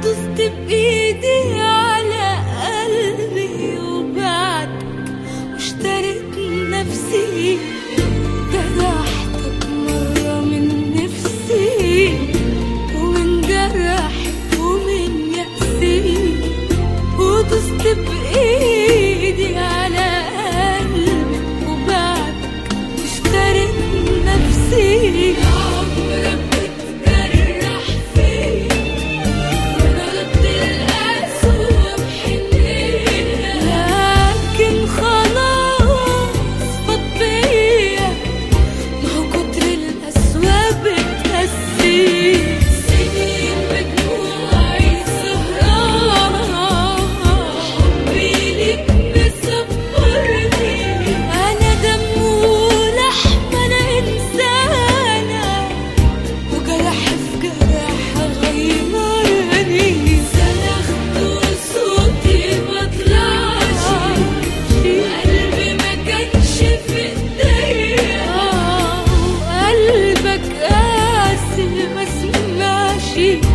ودوست بإيدي على قلبي وبعدك واشتريت نفسي جرحتك مرة من نفسي ومن جرحك ومن يأسي ودوست بإيدي على قلبك وبعدك اشتريت نفسي عمرك بتجرح فيا ضربت القسوة بحنية لكن خلاص فاض بيا ما هو كتر القسوة بتقسي سنين بدموعي سهرانة حبي ليك مصبرني أنا دم ولحم أنا إنسانة وجرح في جرح غيرني صرخت وصوتي مطلعش وقلبي ما كانش في ايديا وقلبك قاسي ما سمعش